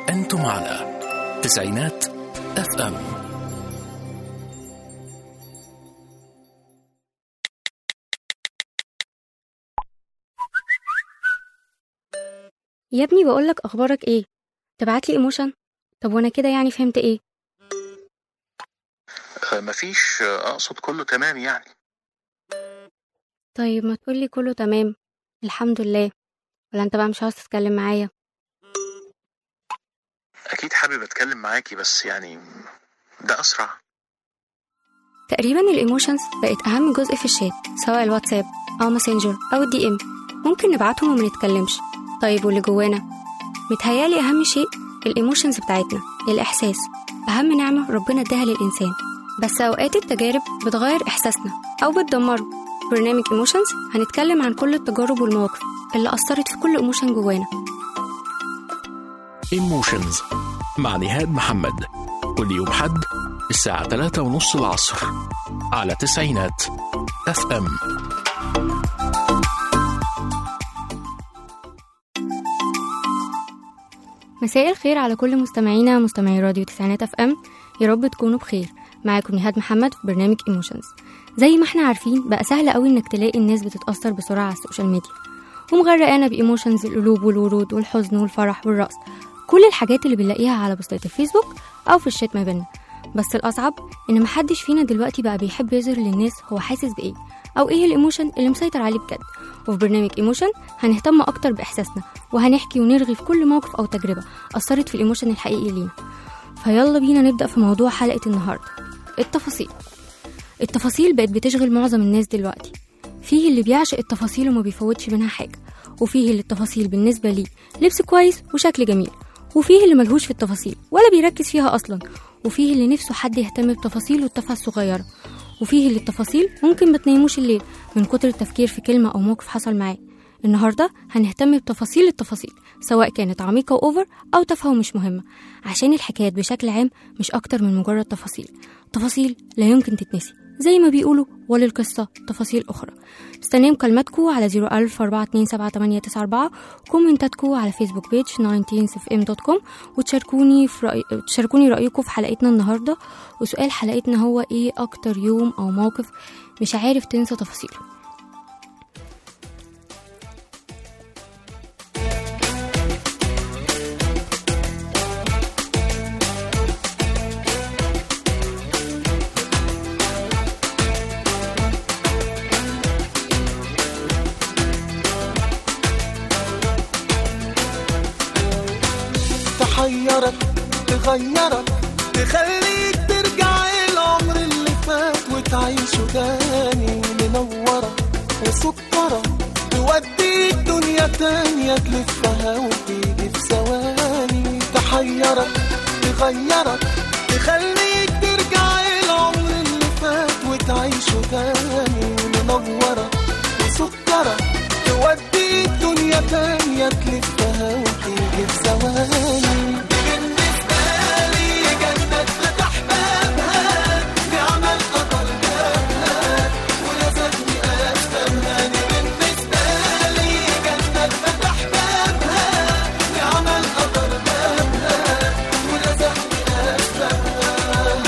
أنتم على تسعينات اف ام يا ابني بقولك اخبارك ايه تبعتلي ايموشن طب وانا كده يعني فهمت ايه آه، مفيش آه، اقصد كله تمام يعني طيب ما تقولي كله تمام الحمد لله ولا انت بقى مش عاوز تتكلم معايا اكيد حابب اتكلم معاكي بس يعني ده اسرع تقريبا الايموشنز بقت اهم جزء في الشات سواء الواتساب او ماسنجر او الدي ام ممكن نبعتهم وما نتكلمش طيب واللي جوانا متهيالي اهم شيء الايموشنز بتاعتنا الاحساس اهم نعمه ربنا اداها للانسان بس اوقات التجارب بتغير احساسنا او بتدمره في برنامج ايموشنز هنتكلم عن كل التجارب والمواقف اللي اثرت في كل ايموشن جوانا ايموشنز مع نهاد محمد كل يوم حد الساعة 3 ونص العصر على تسعينات اف ام مساء الخير على كل مستمعينا مستمعي راديو تسعينات اف ام يا رب تكونوا بخير معاكم نهاد محمد في برنامج ايموشنز زي ما احنا عارفين بقى سهل قوي انك تلاقي الناس بتتاثر بسرعه على السوشيال ميديا ومغرقانه بايموشنز القلوب والورود والحزن والفرح والرقص كل الحاجات اللي بنلاقيها على بوستات الفيسبوك او في الشات ما بينا بس الاصعب ان محدش فينا دلوقتي بقى بيحب يظهر للناس هو حاسس بايه او ايه الايموشن اللي مسيطر عليه بجد وفي برنامج ايموشن هنهتم اكتر باحساسنا وهنحكي ونرغي في كل موقف او تجربه اثرت في الايموشن الحقيقي لينا فيلا بينا نبدا في موضوع حلقه النهارده التفاصيل التفاصيل بقت بتشغل معظم الناس دلوقتي فيه اللي بيعشق التفاصيل وما بيفوتش منها حاجه وفيه اللي التفاصيل بالنسبه ليه لبس كويس وشكل جميل وفيه اللي ملهوش في التفاصيل ولا بيركز فيها اصلا وفيه اللي نفسه حد يهتم بتفاصيله والتفاهة الصغيرة وفيه اللي التفاصيل ممكن ما تنيموش الليل من كتر التفكير في كلمة أو موقف حصل معاه النهاردة هنهتم بتفاصيل التفاصيل سواء كانت عميقة وأوفر أو تافهة ومش مهمة عشان الحكايات بشكل عام مش أكتر من مجرد تفاصيل تفاصيل لا يمكن تتنسي زي ما بيقولوا وللقصة تفاصيل أخرى مستنيه مكالماتكم على 01000 427 وكومنتاتكم على فيسبوك بيج 19fm.com وتشاركوني في رأي... تشاركوني رأيكم في حلقتنا النهاردة وسؤال حلقتنا هو إيه أكتر يوم أو موقف مش عارف تنسى تفاصيله تحيرك تغيرك تخليك ترجع العمر اللي فات وتعيشه تاني منورة وسكرة توديك دنيا تانية تلفها وتيجي في ثواني تحيرك تغيرك تخليك ترجع العمر اللي فات وتعيشه تاني منورة وسكرة توديك دنيا تانية تلفها وتيجي في ثواني بالنسبة لي جنة فتح بابها بعمل قطر بابها ولازمني أفهمها دي بالنسبة لي جنة فتح بابها بعمل قطر بابها ولازمني أفهمها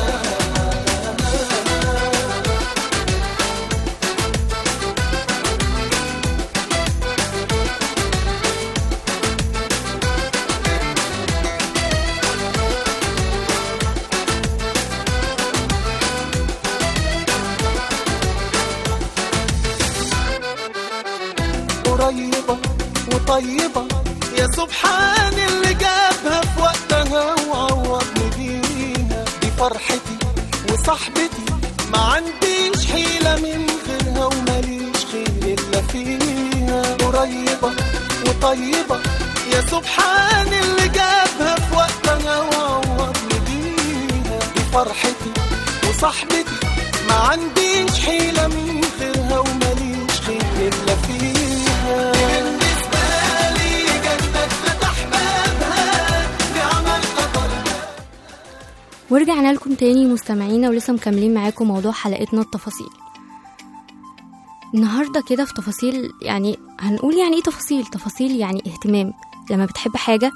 قريبة وطيبة يا سبحان اللي جابها في وقتها وعوضني بيها دي فرحتي وصاحبتي ما عنديش حيلة من غيرها وماليش خير إلا فيها قريبة وطيبة يا سبحان اللي جابها في وقتها وعوضني بيها دي فرحتي وصاحبتي ما عنديش حيلة من غيرها وماليش خير إلا فيها بالنسبة لي جنة فتح بابها بعمل قطر ورجعنا لكم تاني مستمعينا ولسه مكملين معاكم موضوع حلقتنا التفاصيل النهارده كده في تفاصيل يعني هنقول يعني ايه تفاصيل تفاصيل يعني اهتمام لما بتحب حاجة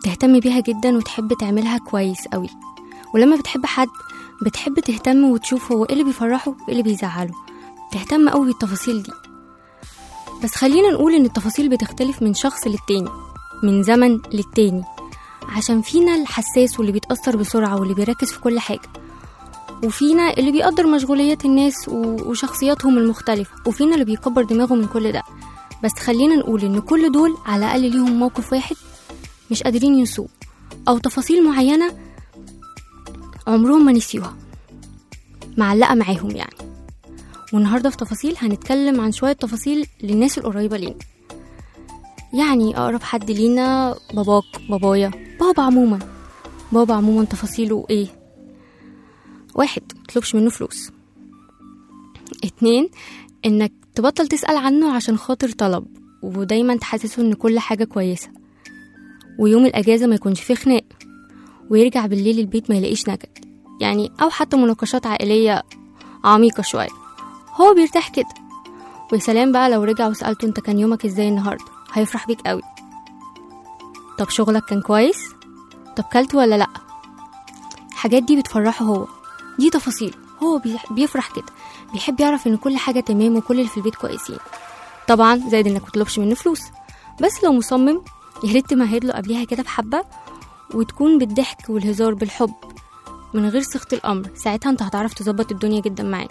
تهتم بيها جدا وتحب تعملها كويس قوي ولما بتحب حد بتحب تهتم وتشوف هو ايه اللي بيفرحه وايه اللي بيزعله تهتم قوي بالتفاصيل دي بس خلينا نقول ان التفاصيل بتختلف من شخص للتاني من زمن للتاني عشان فينا الحساس واللي بيتأثر بسرعة واللي بيركز في كل حاجة وفينا اللي بيقدر مشغوليات الناس و- وشخصياتهم المختلفة وفينا اللي بيكبر دماغه من كل ده بس خلينا نقول ان كل دول على الأقل ليهم موقف واحد مش قادرين ينسوه أو تفاصيل معينة عمرهم ما نسيوها معلقة معاهم يعني والنهاردة في تفاصيل هنتكلم عن شوية تفاصيل للناس القريبة لينا يعني أقرب حد لينا باباك بابايا بابا عموما بابا عموما تفاصيله ايه واحد متطلبش منه فلوس اتنين انك تبطل تسأل عنه عشان خاطر طلب ودايما تحسسه ان كل حاجة كويسة ويوم الأجازة ما يكونش فيه خناق ويرجع بالليل البيت ما يلاقيش نكد يعني أو حتى مناقشات عائلية عميقة شوية هو بيرتاح كده ويا سلام بقى لو رجع وسألته انت كان يومك ازاي النهاردة هيفرح بيك قوي طب شغلك كان كويس طب كلت ولا لأ الحاجات دي بتفرحه هو دي تفاصيل هو بيح- بيفرح كده بيحب يعرف ان كل حاجة تمام وكل اللي في البيت كويسين طبعا زائد انك متطلبش منه فلوس بس لو مصمم يا ريت تمهد له قبليها كده بحبة وتكون بالضحك والهزار بالحب من غير سخط الأمر ساعتها انت هتعرف تظبط الدنيا جدا معاه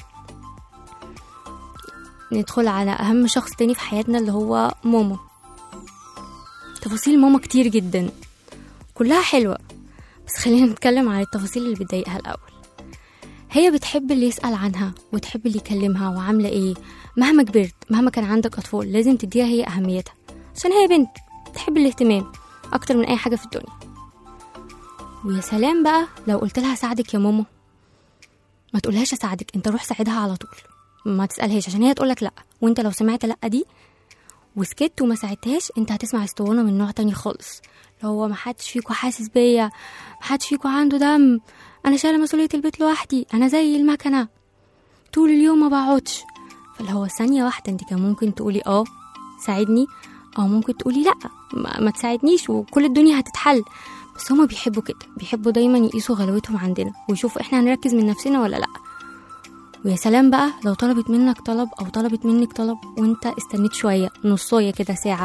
ندخل على أهم شخص تاني في حياتنا اللي هو ماما تفاصيل ماما كتير جدا كلها حلوة بس خلينا نتكلم عن التفاصيل اللي بتضايقها الأول هي بتحب اللي يسأل عنها وتحب اللي يكلمها وعاملة ايه مهما كبرت مهما كان عندك أطفال لازم تديها هي أهميتها عشان هي بنت تحب الاهتمام أكتر من أي حاجة في الدنيا ويا سلام بقى لو قلت لها ساعدك يا ماما ما تقولهاش اساعدك انت روح ساعدها على طول ما تسالهاش عشان هي تقولك لا وانت لو سمعت لا دي وسكت وما ساعدتهاش انت هتسمع اسطوانه من نوع تاني خالص اللي هو ما حدش فيكو حاسس بيا ما حدش فيكو عنده دم انا شايله مسؤوليه البيت لوحدي انا زي المكنه طول اليوم ما بقعدش فاللي هو ثانيه واحده انت كان ممكن تقولي اه ساعدني او ممكن تقولي لا ما, ما تساعدنيش وكل الدنيا هتتحل بس هما بيحبوا كده بيحبوا دايما يقيسوا غلاوتهم عندنا ويشوفوا احنا هنركز من نفسنا ولا لا ويا سلام بقى لو طلبت منك طلب او طلبت منك طلب وانت استنيت شويه نصايه كده ساعه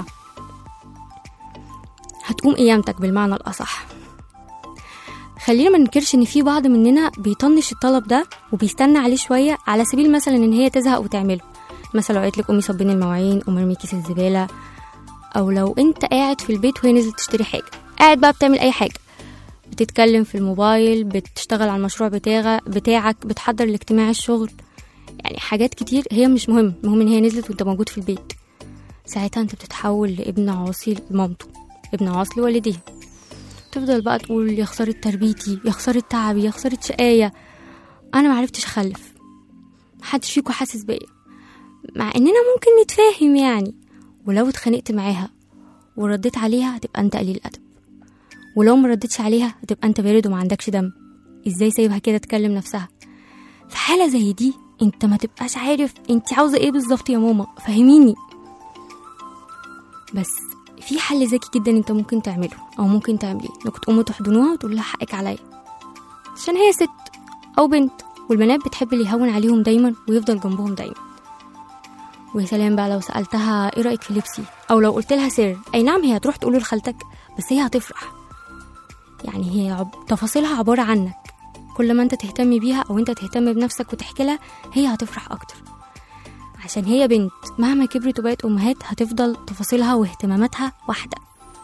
هتقوم قيامتك بالمعنى الاصح خلينا ما ننكرش ان في بعض مننا بيطنش الطلب ده وبيستنى عليه شويه على سبيل مثلا ان هي تزهق وتعمله مثلا لو قالت لك قومي صبيني المواعين قومي ارمي كيس الزباله او لو انت قاعد في البيت وهي نزلت تشتري حاجه قاعد بقى بتعمل اي حاجه بتتكلم في الموبايل بتشتغل على المشروع بتاعك بتاعك بتحضر لاجتماع الشغل يعني حاجات كتير هي مش مهم المهم ان هي نزلت وانت موجود في البيت ساعتها انت بتتحول لابن عاصي لمامته ابن عاصي لوالديه تفضل بقى تقول يا خسارة تربيتي يا خسارة تعبي يا خسارة شقاية أنا معرفتش أخلف محدش فيكو حاسس بيا مع إننا ممكن نتفاهم يعني ولو اتخانقت معاها ورديت عليها هتبقى أنت قليل أدب ولو ما ردتش عليها هتبقى أنت بارد وما عندكش دم إزاي سايبها كده تكلم نفسها في حالة زي دي انت ما تبقاش عارف انت عاوزة ايه بالظبط يا ماما فهميني بس في حل ذكي جدا انت ممكن تعمله او ممكن تعمليه انك تقوموا تحضنوها وتقول لها حقك عليا عشان هي ست او بنت والبنات بتحب اللي يهون عليهم دايما ويفضل جنبهم دايما ويا سلام بقى لو سالتها ايه رايك في لبسي او لو قلت لها سر اي نعم هي هتروح تقوله لخالتك بس هي هتفرح يعني هي عب... تفاصيلها عباره عنك كل ما انت تهتم بيها او انت تهتم بنفسك وتحكي لها هي هتفرح اكتر عشان هي بنت مهما كبرت وبقت امهات هتفضل تفاصيلها واهتماماتها واحده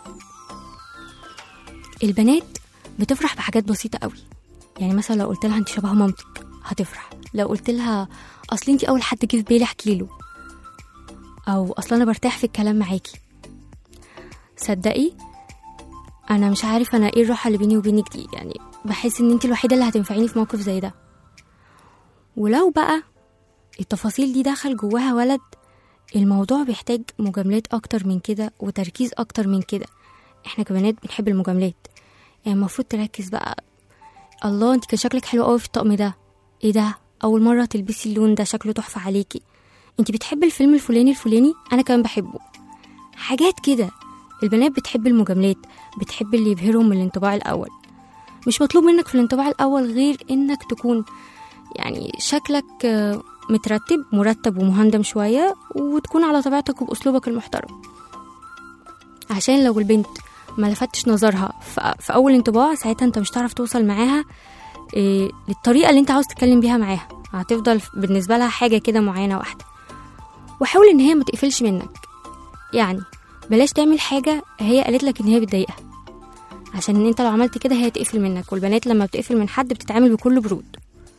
البنات بتفرح بحاجات بسيطه قوي يعني مثلا لو قلت لها انت شبه مامتك هتفرح لو قلت لها اصل انت اول حد جه في بالي احكي له او اصل انا برتاح في الكلام معاكي صدقي انا مش عارف انا ايه الراحه اللي بيني وبينك دي يعني بحس ان انت الوحيده اللي هتنفعيني في موقف زي ده ولو بقى التفاصيل دي دخل جواها ولد الموضوع بيحتاج مجاملات اكتر من كده وتركيز اكتر من كده احنا كبنات بنحب المجاملات يعني المفروض تركز بقى الله انت كان شكلك حلو قوي في الطقم ده ايه ده اول مره تلبسي اللون ده شكله تحفه عليكي انت بتحبي الفيلم الفلاني الفلاني انا كمان بحبه حاجات كده البنات بتحب المجاملات بتحب اللي يبهرهم من الانطباع الأول مش مطلوب منك في الانطباع الأول غير إنك تكون يعني شكلك آه، مترتب مرتب ومهندم شوية وتكون على طبيعتك وبأسلوبك المحترم عشان لو البنت ما لفتش نظرها ف- في أول انطباع ساعتها انت مش هتعرف توصل معاها إيه، للطريقة اللي انت عاوز تتكلم بيها معاها هتفضل بالنسبة لها حاجة كده معينة واحدة وحاول ان هي ما تقفلش منك يعني بلاش تعمل حاجة هي قالت لك ان هي بتضايقها عشان ان انت لو عملت كده هي تقفل منك والبنات لما بتقفل من حد بتتعامل بكل برود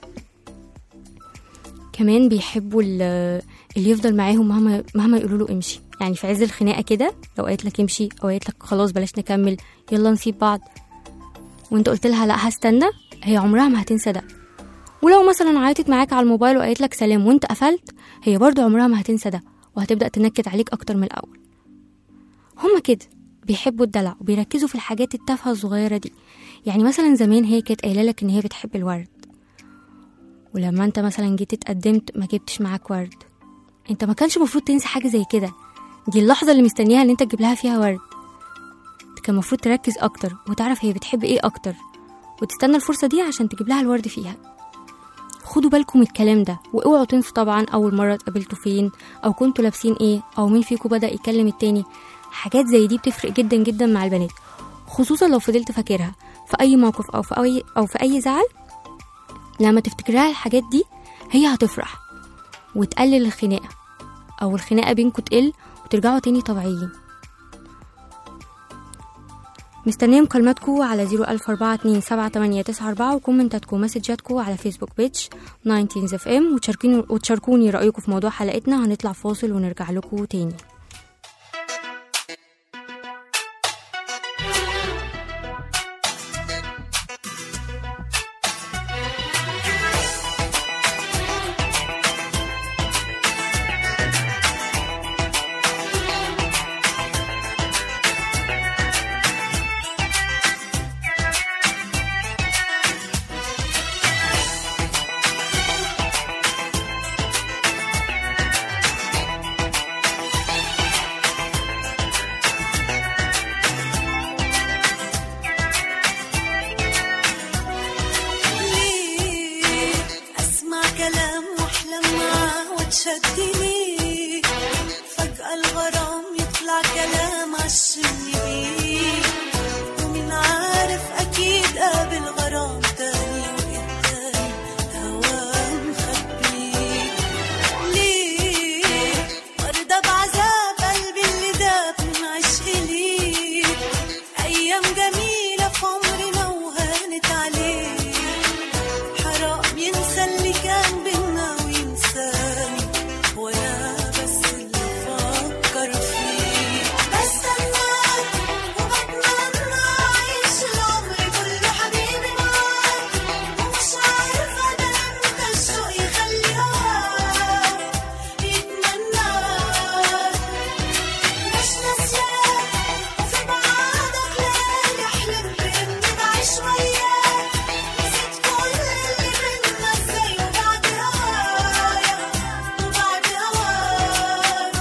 كمان بيحبوا ال- اللي يفضل معاهم مهما مهما يقولوا له امشي يعني في عز الخناقه كده لو قالت لك امشي او قالت لك خلاص بلاش نكمل يلا نسيب بعض وانت قلت لها لا هستنى هي عمرها ما هتنسى ده ولو مثلا عيطت معاك على الموبايل وقالت لك سلام وانت قفلت هي برضو عمرها ما هتنسى ده وهتبدا تنكد عليك اكتر من الاول هما كده بيحبوا الدلع وبيركزوا في الحاجات التافهه الصغيره دي يعني مثلا زمان هي كانت قايله لك ان هي بتحب الورد ولما انت مثلا جيت اتقدمت ما جبتش معاك ورد انت ما كانش المفروض تنسى حاجه زي كده دي اللحظه اللي مستنياها ان انت تجيب لها فيها ورد انت كان المفروض تركز اكتر وتعرف هي بتحب ايه اكتر وتستنى الفرصه دي عشان تجيب لها الورد فيها خدوا بالكم من الكلام ده واوعوا تنسوا طبعا اول مره اتقابلتوا فين او كنتوا لابسين ايه او مين فيكم بدا يكلم التاني حاجات زي دي بتفرق جدا جدا مع البنات خصوصا لو فضلت فاكرها في اي موقف او في اي او في اي زعل لما تفتكرها الحاجات دي هي هتفرح وتقلل الخناقه او الخناقه بينكم تقل وترجعوا تاني طبيعيين مستنية مكالماتكم على 004278894 وكومنتاتكم ومسجاتكم على فيسبوك بيج 19 اف ام وتشاركوني وتشاركوني رأيكم في موضوع حلقتنا هنطلع فاصل ونرجع لكم تاني ليه اسمع كلام واحلم معاه واتشد ليه فجأة الغرام يطلع كلام عشمني بيه ومين عارف اكيد قابل غرام تاني وقدامي هواه مخبيه ليه مرضى بعذاب قلبي اللي داب من عشق ليه ايام جميلة في عمرنا وهانت عليه حرام ينسى اللي كان بينا وينساني وانا بس اللي افكر فيه بستناك وبتمنى اعيش العمر كله حبيبي معاك ومش عارفه ده امتى الشوق يخلي هواك يتمناك مش ناسياك وفي بعادك ليالي حلمت اني بعيش وياك نسيت كل اللي بينا ازاي وبعد هوايا وبعد هواك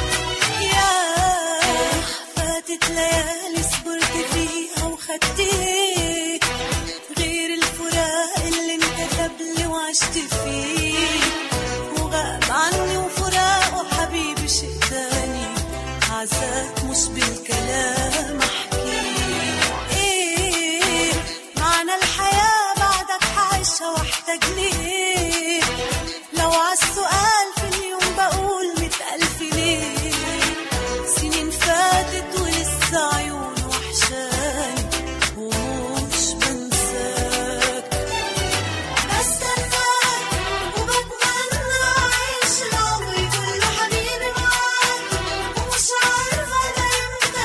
ياه فاتت ليالي صبرت فيها وخدت ايه غير الفراق اللي انكتب لي وعشت فيه وغاب عني وفراقه حبيبي شيء تاني عذاب مش بالكلام احكيه ايه معنى الحياة بعدك حعيشها واحتاج ليه لو عالسؤال في اليوم بقول مئة ألف ليه سنين فاتت ولسه عيون وحشاني ومش بنساك بستناك وبتمنى أعيش العمر كله حبيبي معاك ومش عارفة ده إمتى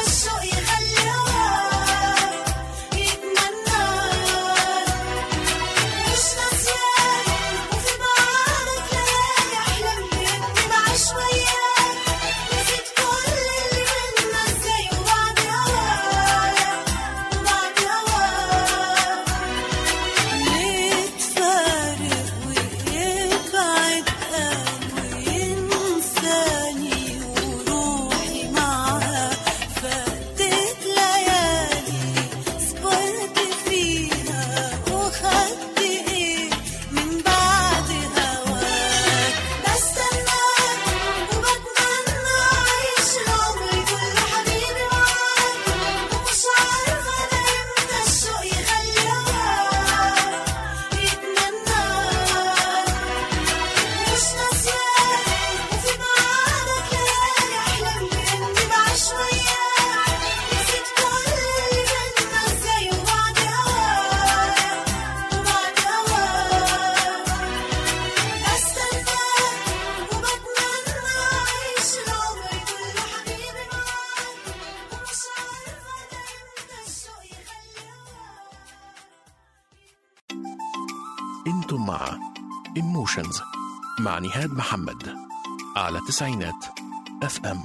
انتم مع ايموشنز مع نهاد محمد على تسعينات اف ام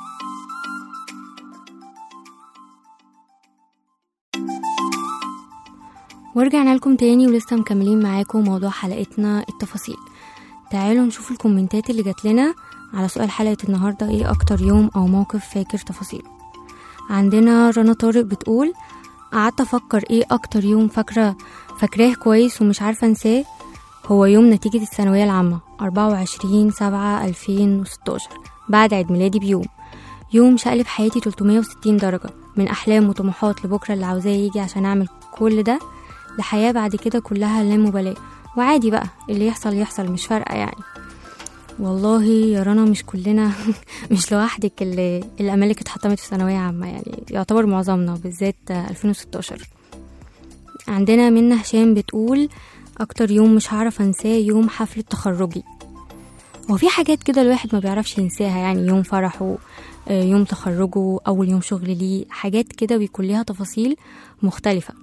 ورجعنا لكم تاني ولسه مكملين معاكم موضوع حلقتنا التفاصيل تعالوا نشوف الكومنتات اللي جات لنا على سؤال حلقة النهاردة ايه اكتر يوم او موقف فاكر تفاصيله عندنا رنا طارق بتقول قعدت افكر ايه اكتر يوم فاكرة فاكراه كويس ومش عارفة انساه هو يوم نتيجة الثانوية العامة 24 سبعة 2016 بعد عيد ميلادي بيوم يوم شقلب حياتي 360 درجة من أحلام وطموحات لبكرة اللي عاوزاه يجي عشان أعمل كل ده لحياة بعد كده كلها لا مبالاة وعادي بقى اللي يحصل يحصل مش فارقة يعني والله يا رنا مش كلنا مش لوحدك اللي الأمالك اتحطمت في ثانوية عامة يعني يعتبر معظمنا بالذات 2016 عندنا منى هشام بتقول أكتر يوم مش هعرف أنساه يوم حفلة تخرجي هو في حاجات كده الواحد ما بيعرفش ينساها يعني يوم فرحه آه، يوم تخرجه أول يوم شغل ليه حاجات كده بيكون ليها تفاصيل مختلفة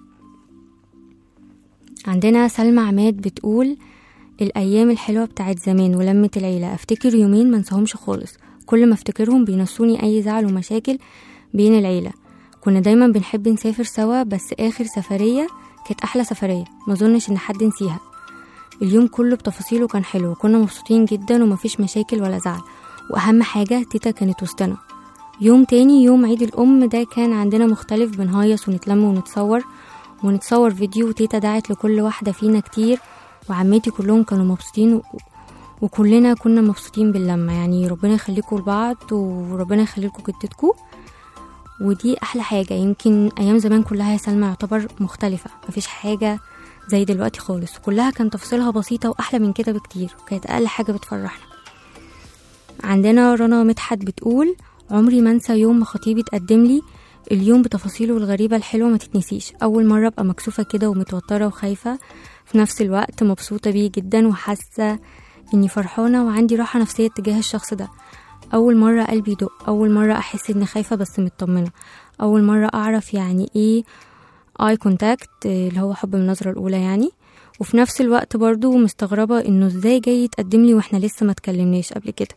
عندنا سلمى عماد بتقول الأيام الحلوة بتاعت زمان ولمة العيلة أفتكر يومين منساهمش خالص كل ما افتكرهم بينسوني أي زعل ومشاكل بين العيلة كنا دايما بنحب نسافر سوا بس آخر سفرية كانت أحلى سفرية مظنش إن حد نسيها اليوم كله بتفاصيله كان حلو وكنا مبسوطين جدا ومفيش مشاكل ولا زعل وأهم حاجة تيتا كانت وسطنا يوم تاني يوم عيد الأم ده كان عندنا مختلف بنهيص ونتلم ونتصور ونتصور فيديو وتيتا دعت لكل واحدة فينا كتير وعماتي كلهم كانوا مبسوطين و... وكلنا كنا مبسوطين باللمة يعني ربنا يخليكم لبعض وربنا يخليكم جدتكم ودي أحلى حاجة يمكن أيام زمان كلها يا سلمى يعتبر مختلفة مفيش حاجة زي دلوقتي خالص كلها كان تفاصيلها بسيطة وأحلى من كده بكتير وكانت أقل حاجة بتفرحنا عندنا رنا مدحت بتقول عمري ما انسى يوم ما خطيبي اتقدم لي اليوم بتفاصيله الغريبة الحلوة ما تتنسيش أول مرة أبقى مكسوفة كده ومتوترة وخايفة في نفس الوقت مبسوطة بيه جدا وحاسة إني فرحانة وعندي راحة نفسية تجاه الشخص ده أول مرة قلبي يدق أول مرة أحس إني خايفة بس مطمنة أول مرة أعرف يعني إيه اي كونتاكت اللي هو حب من النظرة الأولى يعني وفي نفس الوقت برضو مستغربة إنه إزاي جاي يتقدم لي وإحنا لسه ما اتكلمناش قبل كده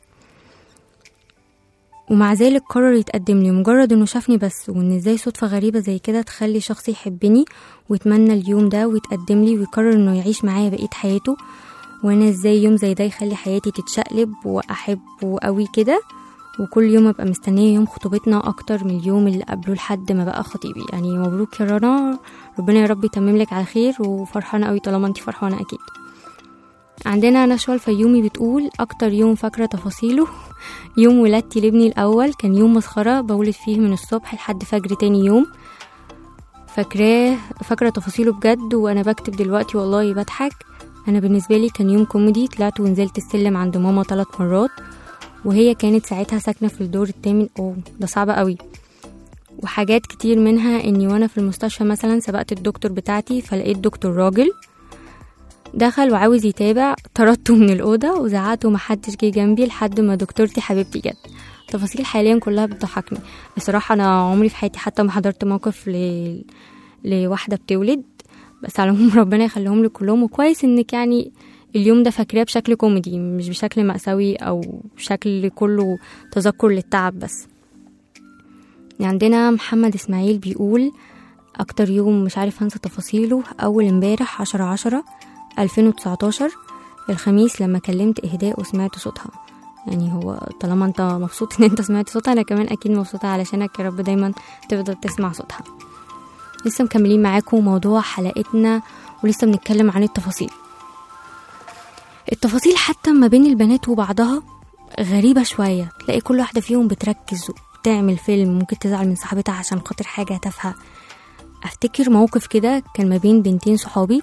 ومع ذلك قرر يتقدم لي مجرد انه شافني بس وان ازاي صدفة غريبة زي كده تخلي شخص يحبني ويتمنى اليوم ده ويتقدم لي ويقرر انه يعيش معايا بقية حياته وانا ازاي يوم زي ده يخلي حياتي تتشقلب واحبه قوي كده وكل يوم ابقى مستنية يوم خطوبتنا اكتر من اليوم اللي قبله لحد ما بقى خطيبي يعني مبروك يا رنا ربنا يا رب يتمم لك على خير وفرحانة قوي طالما انتي فرحانة اكيد عندنا نشوى الفيومي بتقول اكتر يوم فاكرة تفاصيله يوم ولادتي لابني الأول كان يوم مسخرة بولد فيه من الصبح لحد فجر تاني يوم فاكراه فاكرة تفاصيله بجد وأنا بكتب دلوقتي والله بضحك أنا بالنسبة لي كان يوم كوميدي طلعت ونزلت السلم عند ماما ثلاث مرات وهي كانت ساعتها ساكنة في الدور التامن أوه ده صعب قوي وحاجات كتير منها إني وأنا في المستشفى مثلا سبقت الدكتور بتاعتي فلقيت دكتور راجل دخل وعاوز يتابع طردته من الأوضة وزعقت ومحدش جه جنبي لحد ما دكتورتي حبيبتي جت تفاصيل حاليا كلها بتضحكني بصراحة أنا عمري في حياتي حتى ما حضرت موقف ل... لواحدة بتولد بس على العموم ربنا يخليهم لك كلهم وكويس انك يعني اليوم ده فاكراه بشكل كوميدي مش بشكل مأساوي أو بشكل كله تذكر للتعب بس عندنا محمد إسماعيل بيقول أكتر يوم مش عارف أنسى تفاصيله أول امبارح عشرة عشرة 2019 الخميس لما كلمت إهداء وسمعت صوتها يعني هو طالما انت مبسوط ان انت سمعت صوتها انا كمان اكيد مبسوطة علشانك يا رب دايما تفضل تسمع صوتها لسه مكملين معاكم موضوع حلقتنا ولسه بنتكلم عن التفاصيل التفاصيل حتى ما بين البنات وبعضها غريبة شوية تلاقي كل واحدة فيهم بتركز وبتعمل فيلم ممكن تزعل من صاحبتها عشان خاطر حاجة تافهة افتكر موقف كده كان ما بين بنتين صحابي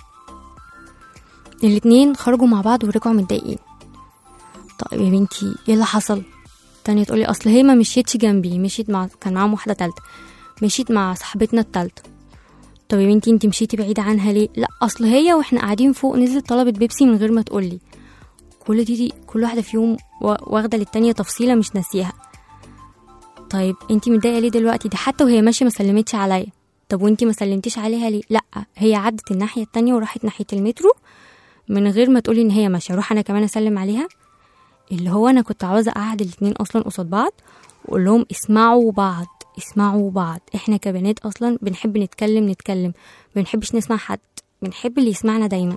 الاتنين خرجوا مع بعض ورجعوا متضايقين طيب يا بنتي ايه اللي حصل تانية تقولي اصل هي ما مشيتش جنبي مشيت مع كان معاهم واحدة تالتة مشيت مع صاحبتنا التالتة طب يا بنتي انتي مشيتي بعيدة عنها ليه لا اصل هي واحنا قاعدين فوق نزلت طلبت بيبسي من غير ما تقولي كل دي, دي كل واحدة فيهم وا- واخدة للتانية تفصيلة مش ناسيها طيب انتي متضايقة ليه دلوقتي دي حتى وهي ماشية ما سلمتش عليا طب وانتي ما سلمتيش عليها ليه لا هي عدت الناحية التانية وراحت ناحية المترو من غير ما تقولي ان هي ماشيه اروح انا كمان اسلم عليها اللي هو انا كنت عاوزه اقعد الاتنين اصلا قصاد بعض واقول لهم اسمعوا بعض اسمعوا بعض احنا كبنات اصلا بنحب نتكلم نتكلم بنحبش نسمع حد بنحب اللي يسمعنا دايما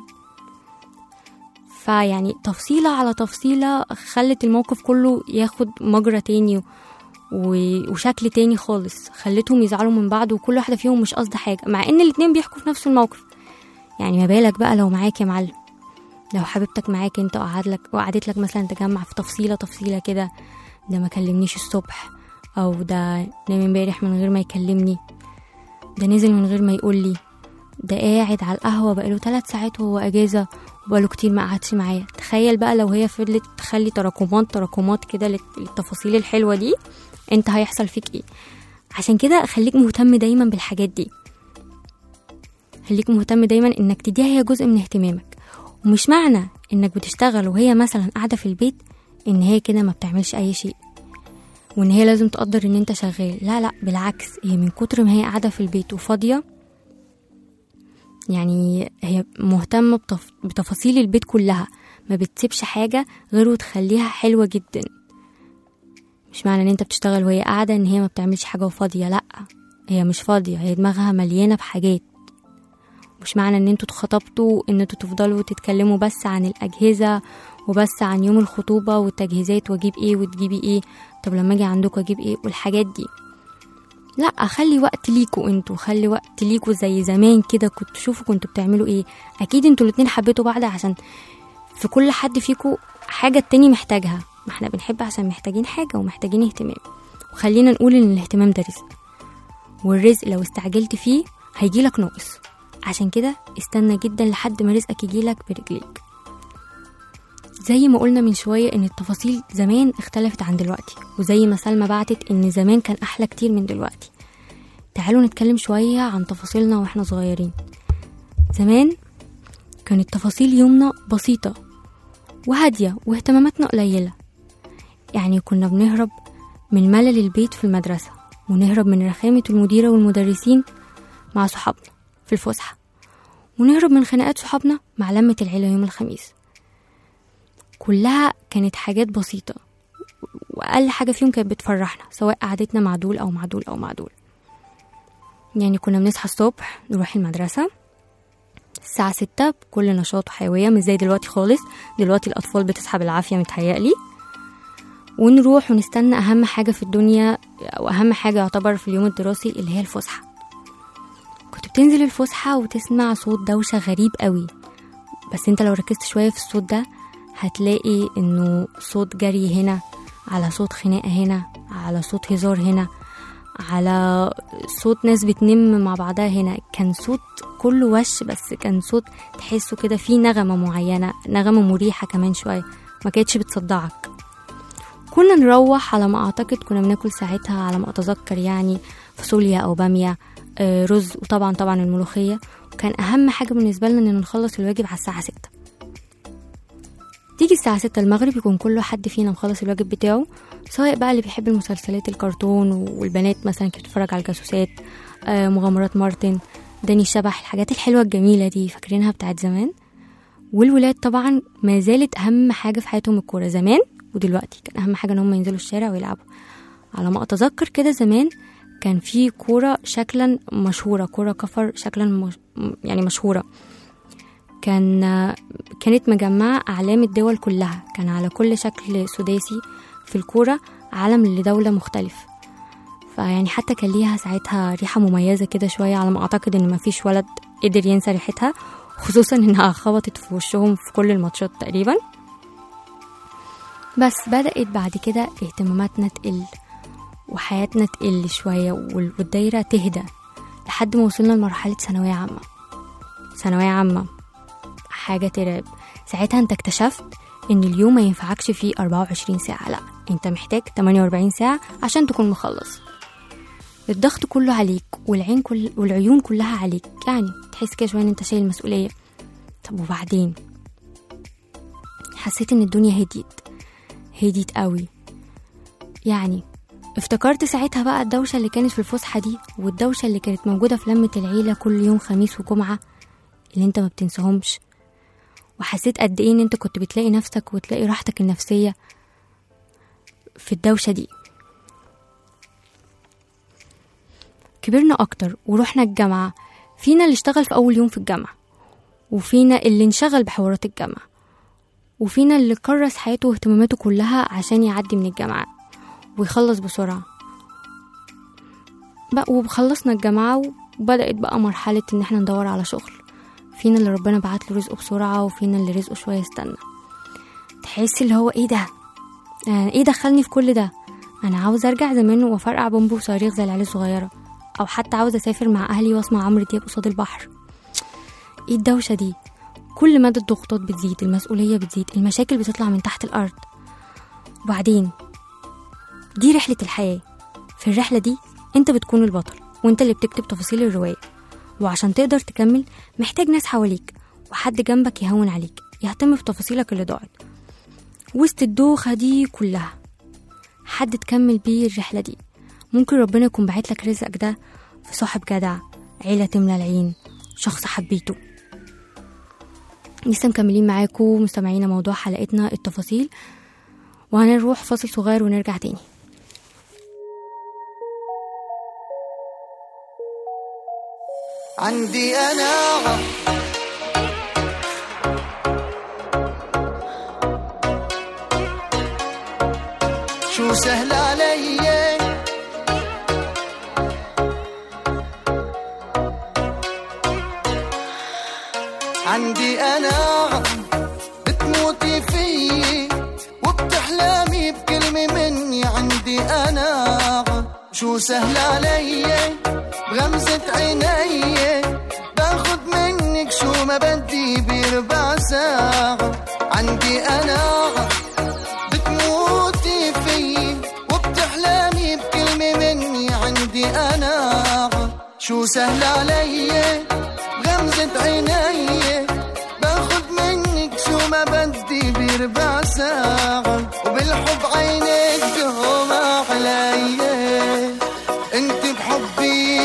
فيعني تفصيلة على تفصيلة خلت الموقف كله ياخد مجرى تاني و- وشكل تاني خالص خلتهم يزعلوا من بعض وكل واحدة فيهم مش قصد حاجة مع ان الاتنين بيحكوا في نفس الموقف يعني ما بالك بقى لو معاك يا معلم لو حبيبتك معاك انت وقعد لك وقعدت لك مثلا تجمع في تفصيلة تفصيلة كده ده ما كلمنيش الصبح او ده نام امبارح من غير ما يكلمني ده نزل من غير ما يقول لي ده قاعد على القهوة بقاله ثلاث ساعات وهو أجازة وبقاله كتير ما قعدش معايا تخيل بقى لو هي فضلت تخلي تراكمات تراكمات كده للت- للتفاصيل الحلوة دي انت هيحصل فيك ايه عشان كده خليك مهتم دايما بالحاجات دي خليك مهتم دايما انك تديها هي جزء من اهتمامك ومش معنى انك بتشتغل وهي مثلا قاعدة في البيت ان هي كده ما بتعملش اي شيء وان هي لازم تقدر ان انت شغال لا لا بالعكس هي من كتر ما هي قاعدة في البيت وفاضية يعني هي مهتمة بتف... بتفاصيل البيت كلها ما بتسيبش حاجة غير وتخليها حلوة جدا مش معنى ان انت بتشتغل وهي قاعدة ان هي ما بتعملش حاجة وفاضية لا هي مش فاضية هي دماغها مليانة بحاجات مش معنى ان انتوا اتخطبتوا ان انتوا تفضلوا تتكلموا بس عن الأجهزة وبس عن يوم الخطوبة والتجهيزات واجيب ايه وتجيبي ايه طب لما اجي عندكم اجيب ايه والحاجات دي لا خلي وقت ليكوا انتوا خلي وقت ليكوا زي زمان كده كنتوا شوفوا كنتوا بتعملوا ايه اكيد انتوا الاتنين حبيتوا بعض عشان في كل حد فيكوا حاجة التاني محتاجها ما احنا بنحب عشان محتاجين حاجة ومحتاجين اهتمام وخلينا نقول ان الاهتمام ده رزق والرزق لو استعجلت فيه هيجيلك ناقص عشان كده استنى جدا لحد ما رزقك يجيلك برجليك زي ما قلنا من شوية ان التفاصيل زمان اختلفت عن دلوقتي وزي ما سلمى بعتت ان زمان كان احلى كتير من دلوقتي تعالوا نتكلم شوية عن تفاصيلنا واحنا صغيرين زمان كانت تفاصيل يومنا بسيطة وهادية واهتماماتنا قليلة يعني كنا بنهرب من ملل البيت في المدرسة ونهرب من رخامة المديرة والمدرسين مع صحابنا في الفسحة ونهرب من خناقات صحابنا مع لمة العيلة يوم الخميس كلها كانت حاجات بسيطة وأقل حاجة فيهم كانت بتفرحنا سواء قعدتنا مع دول أو مع دول أو مع دول يعني كنا بنصحى الصبح نروح المدرسة الساعة ستة بكل نشاط وحيوية مش زي دلوقتي خالص دلوقتي الأطفال بتصحى بالعافية متهيألي ونروح ونستنى أهم حاجة في الدنيا أو أهم حاجة يعتبر في اليوم الدراسي اللي هي الفسحة كنت بتنزل الفسحة وتسمع صوت دوشة غريب قوي بس انت لو ركزت شوية في الصوت ده هتلاقي انه صوت جري هنا على صوت خناقة هنا على صوت هزار هنا على صوت ناس بتنم مع بعضها هنا كان صوت كله وش بس كان صوت تحسه كده فيه نغمة معينة نغمة مريحة كمان شوية ما كانتش بتصدعك كنا نروح على ما أعتقد كنا بناكل ساعتها على ما أتذكر يعني فاصوليا أو بامية آه، رز وطبعا طبعا الملوخية وكان أهم حاجة بالنسبة لنا إن نخلص الواجب على الساعة ستة تيجي الساعة ستة المغرب يكون كل حد فينا مخلص الواجب بتاعه سواء بقى اللي بيحب المسلسلات الكرتون والبنات مثلا كانت بتتفرج على الجاسوسات آه مغامرات مارتن داني الشبح الحاجات الحلوة الجميلة دي فاكرينها بتاعت زمان والولاد طبعا ما زالت أهم حاجة في حياتهم الكورة زمان ودلوقتي كان أهم حاجة إن هم ينزلوا الشارع ويلعبوا على ما أتذكر كده زمان كان في كورة شكلا مشهورة كورة كفر شكلا مش يعني مشهورة كان كانت مجمعة أعلام الدول كلها كان على كل شكل سداسي في الكورة علم لدولة مختلف فيعني حتى كان ليها ساعتها ريحة مميزة كده شوية على ما أعتقد إن مفيش ولد قدر ينسى ريحتها خصوصا إنها خبطت في وشهم في كل الماتشات تقريبا بس بدأت بعد كده اهتماماتنا تقل وحياتنا تقل شوية وال- والدايرة تهدى لحد ما وصلنا لمرحلة ثانوية عامة ثانوية عامة حاجة ترعب ساعتها انت اكتشفت ان اليوم ما ينفعكش فيه 24 ساعة لا انت محتاج 48 ساعة عشان تكون مخلص الضغط كله عليك والعين كل والعيون كلها عليك يعني تحس كده شوية ان انت شايل مسؤولية طب وبعدين حسيت ان الدنيا هديت هديت قوي يعني افتكرت ساعتها بقى الدوشة اللي كانت في الفسحة دي والدوشة اللي كانت موجودة في لمة العيلة كل يوم خميس وجمعة اللي انت ما بتنساهمش وحسيت قد ايه ان انت كنت بتلاقي نفسك وتلاقي راحتك النفسية في الدوشة دي كبرنا اكتر ورحنا الجامعة فينا اللي اشتغل في اول يوم في الجامعة وفينا اللي انشغل بحوارات الجامعة وفينا اللي كرس حياته واهتماماته كلها عشان يعدي من الجامعة ويخلص بسرعة بقى وخلصنا الجامعة وبدأت بقى مرحلة إن احنا ندور على شغل فينا اللي ربنا بعت له رزقه بسرعة وفينا اللي رزقه شوية استنى تحس اللي هو ايه ده آه ايه دخلني في كل ده انا عاوز ارجع زمان وافرقع بومب وصواريخ زي العيال الصغيرة او حتى عاوز اسافر مع اهلي واسمع عمرو دياب قصاد البحر ايه الدوشة دي كل مدى الضغوطات بتزيد المسؤولية بتزيد المشاكل بتطلع من تحت الأرض وبعدين دي رحلة الحياة في الرحلة دي انت بتكون البطل وانت اللي بتكتب تفاصيل الرواية وعشان تقدر تكمل محتاج ناس حواليك وحد جنبك يهون عليك يهتم بتفاصيلك اللي ضاعت وسط الدوخة دي كلها حد تكمل بيه الرحلة دي ممكن ربنا يكون باعت لك رزقك ده في صاحب جدع عيلة تملى العين شخص حبيته لسه مكملين معاكم مستمعينا موضوع حلقتنا التفاصيل وهنروح فاصل صغير ونرجع تاني عندي أنا شو سهل علي عندي أنا بتموتي فيي وبتحلمي بكلمة مني عندي أنا شو سهل علي بغمزة عيني باخد منك شو ما بدي بربع ساعة عندي أنا بتموتي فيي وبتحلمي بكلمة مني عندي أنا شو سهل علي بغمزة عيني باخد منك شو ما بدي بربع ساعة وبالحب عينك دهم علي انت بحبي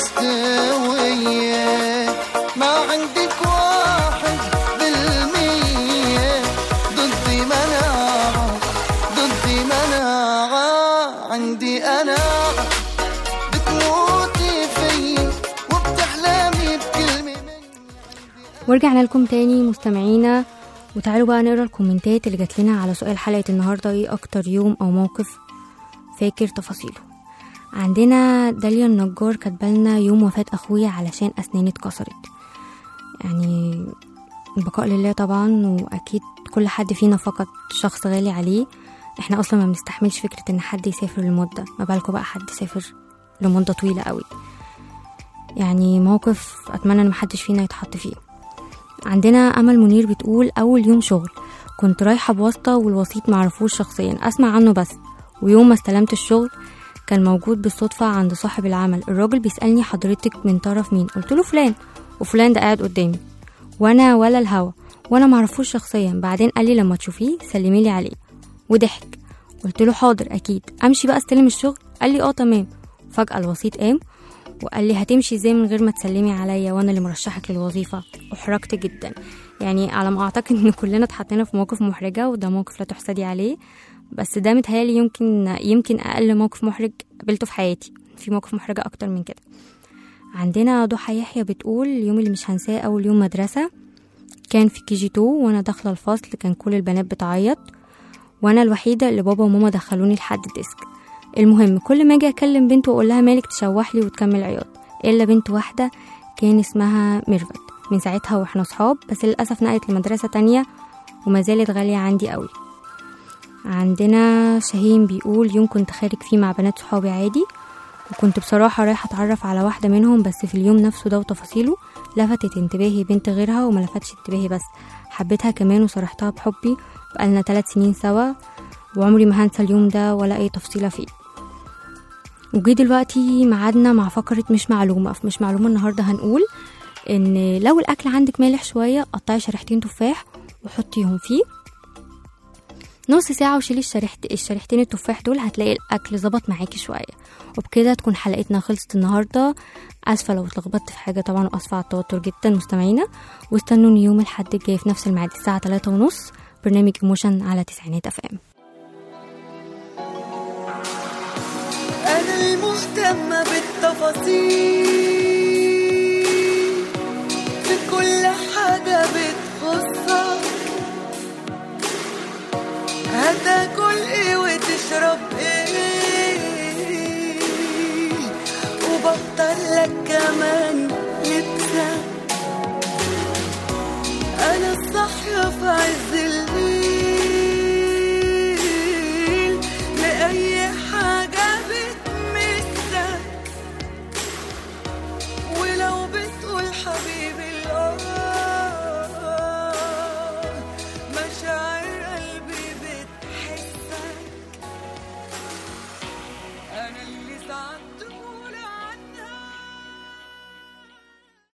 مستوية ما عندك واحد بالمية ضدي مناعة ضدي مناعة عندي أنا بتموتي فيي وبتحلمي بكلمة مني ورجعنا لكم تاني مستمعينا وتعالوا بقى نقرا الكومنتات اللي جات لنا على سؤال حلقة النهاردة ايه أكتر يوم أو موقف فاكر تفاصيله عندنا داليا النجار كاتبالنا يوم وفاة أخويا علشان أسناني اتكسرت يعني البقاء لله طبعا وأكيد كل حد فينا فقد شخص غالي عليه احنا أصلا ما بنستحملش فكرة إن حد يسافر لمدة ما بالكوا بقى حد يسافر لمدة طويلة قوي يعني موقف أتمنى إن محدش فينا يتحط فيه عندنا أمل منير بتقول أول يوم شغل كنت رايحة بواسطة والوسيط معرفوش شخصيا أسمع عنه بس ويوم ما استلمت الشغل كان موجود بالصدفة عند صاحب العمل الراجل بيسألني حضرتك من طرف مين قلت له فلان وفلان ده قاعد قدامي وانا ولا الهوا وانا معرفوش شخصيا بعدين قال لي لما تشوفيه سلمي لي عليه وضحك قلت له حاضر اكيد امشي بقى استلم الشغل قال لي اه تمام فجأة الوسيط قام وقال لي هتمشي ازاي من غير ما تسلمي عليا وانا اللي مرشحك للوظيفة احرجت جدا يعني على ما اعتقد ان كلنا اتحطينا في مواقف محرجة وده موقف لا تحسدي عليه بس ده متهيألي يمكن يمكن اقل موقف محرج قابلته في حياتي في موقف محرجة اكتر من كده عندنا ضحى يحيى بتقول اليوم اللي مش هنساه اول يوم مدرسة كان في كي جي 2 وانا داخله الفصل كان كل البنات بتعيط وانا الوحيده اللي بابا وماما دخلوني لحد الديسك المهم كل ما اجي اكلم بنت واقول لها مالك تشوح لي وتكمل عياط الا بنت واحده كان اسمها ميرفت من ساعتها واحنا صحاب بس للاسف نقلت لمدرسه تانية وما زالت غاليه عندي قوي عندنا شاهين بيقول يوم كنت خارج فيه مع بنات صحابي عادي وكنت بصراحة رايحة أتعرف على واحدة منهم بس في اليوم نفسه ده وتفاصيله لفتت انتباهي بنت غيرها وما لفتش انتباهي بس حبيتها كمان وصرحتها بحبي بقالنا ثلاث سنين سوا وعمري ما هنسى اليوم ده ولا أي تفصيلة فيه وجي دلوقتي ميعادنا مع فقرة مش معلومة في مش معلومة النهاردة هنقول إن لو الأكل عندك مالح شوية قطعي شريحتين تفاح وحطيهم فيه نص ساعة وشيلي الشريحت الشريحتين التفاح دول هتلاقي الأكل ظبط معاكي شوية وبكده تكون حلقتنا خلصت النهاردة أسفة لو اتلخبطت في حاجة طبعا وأسفة على التوتر جدا مستمعينا واستنوني يوم الحد الجاي في نفس الميعاد الساعة تلاتة ونص برنامج ايموشن على تسعينات اف ام أنا المهتمة بالتفاصيل في كل حاجة بتخصك هتاكل ايه وتشرب ايه وبختار لك كمان لبسك أنا الصاحية في عز